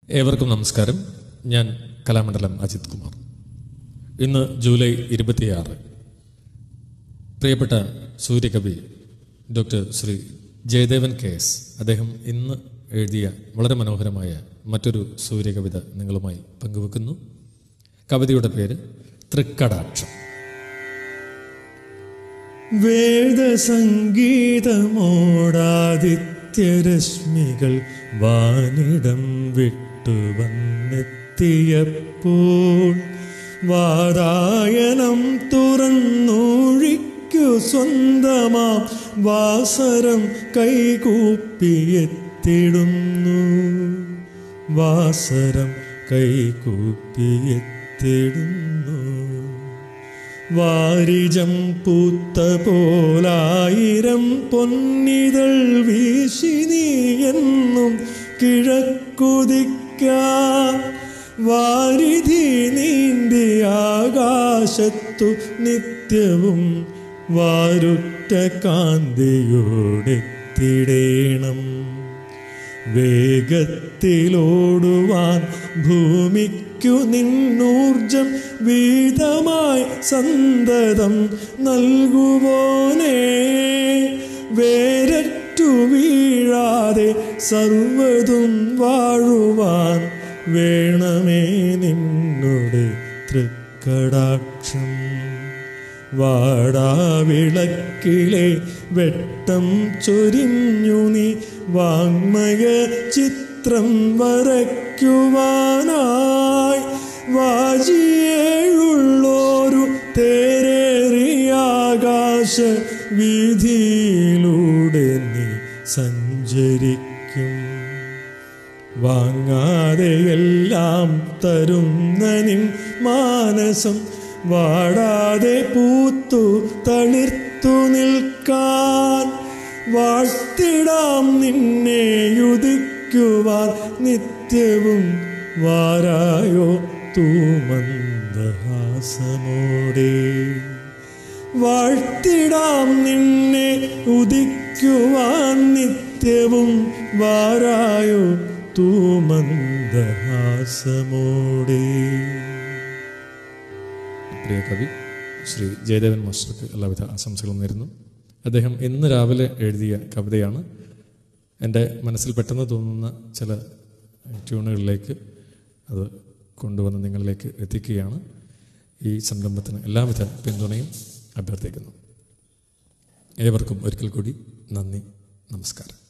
ഏവർക്കും നമസ്കാരം ഞാൻ കലാമണ്ഡലം അജിത് കുമാർ ഇന്ന് ജൂലൈ ഇരുപത്തിയാറ് പ്രിയപ്പെട്ട സൂര്യകവി doctor Shri Jayadevan K S അദ്ദേഹം ഇന്ന് എഴുതിയ വളരെ മനോഹരമായ മറ്റൊരു സൂര്യകവിത നിങ്ങളുമായി പങ്കുവെക്കുന്നു കവിതയുടെ പേര് തൃക്കടാക്ഷം വേദസംഗീതമോടാദിത്യരശ്മികൾ വാനിടം വിട്ടു വന്നെത്തിയപ്പോൾ വാരായണം തുറന്നൊഴിക്കു സ്വന്തമാം വാസരം കൈകൂപ്പിയെത്തിടുന്നു വാസരം കൈകൂപ്പിയെത്തിടുന്നു വാരിജം പൂത്ത പോലായിരം പൊന്നിതൾ വീശി നീ എന്നും കിഴക്കുതിക്ക വാരിധി നീന്തി ആകാശത്തു നിത്യവും വാരുറ്റ കാന്തിയോടെത്തിടേണം വേഗത്തിലോടുവാൻ ഭൂമിക്കു നിന്നൂർജം വീതമായി സന്തതം നൽകുവോനേ വേരറ്റു വീഴാതെ സർവതും വാഴുവാൻ വേണമേ നിന്നുടെ തൃക്കടാക്ഷം വാടാവിളക്കിലെ വെട്ടം ചൊരിഞ്ഞു നീ വാങ്മയ ചിത്രം വരയ്ക്കുവാനായി വാജിയേഴുള്ളോരു തേരേറിയാകാശ വീതിയിലൂടെ നീ സഞ്ചരിക്കും വാങ്ങാതെയെല്ലാം തരുന്ന നിൻ മാനസം വാടാതെ പൂത്തു തളിർത്തു നിൽക്കാൻ വാഴ്ത്തിടാം നിന്നെ യുദിക്കുവാൻ നിത്യവും വാരായോ തൂമന്ദഹാസമോടെ വാഴ്ത്തിടാം നിന്നെ ഉദിക്കുവാൻ നിത്യവും വാരായോ തൂമന്ദഹാസമോടെ പ്രിയ കവി ശ്രീ ജയദേവൻ മാസ്റ്റർക്ക് എല്ലാവിധ ആശംസകളും നേരുന്നു അദ്ദേഹം ഇന്ന് രാവിലെ എഴുതിയ കവിതയാണ് എൻ്റെ മനസ്സിൽ പെട്ടെന്ന് തോന്നുന്ന ചില ട്യൂണുകളിലേക്ക് അത് കൊണ്ടുവന്ന് നിങ്ങളിലേക്ക് എത്തിക്കുകയാണ് ഈ സംരംഭത്തിന് എല്ലാവിധ പിന്തുണയും അഭ്യർത്ഥിക്കുന്നു ഏവർക്കും ഒരിക്കൽ കൂടി നന്ദി നമസ്കാരം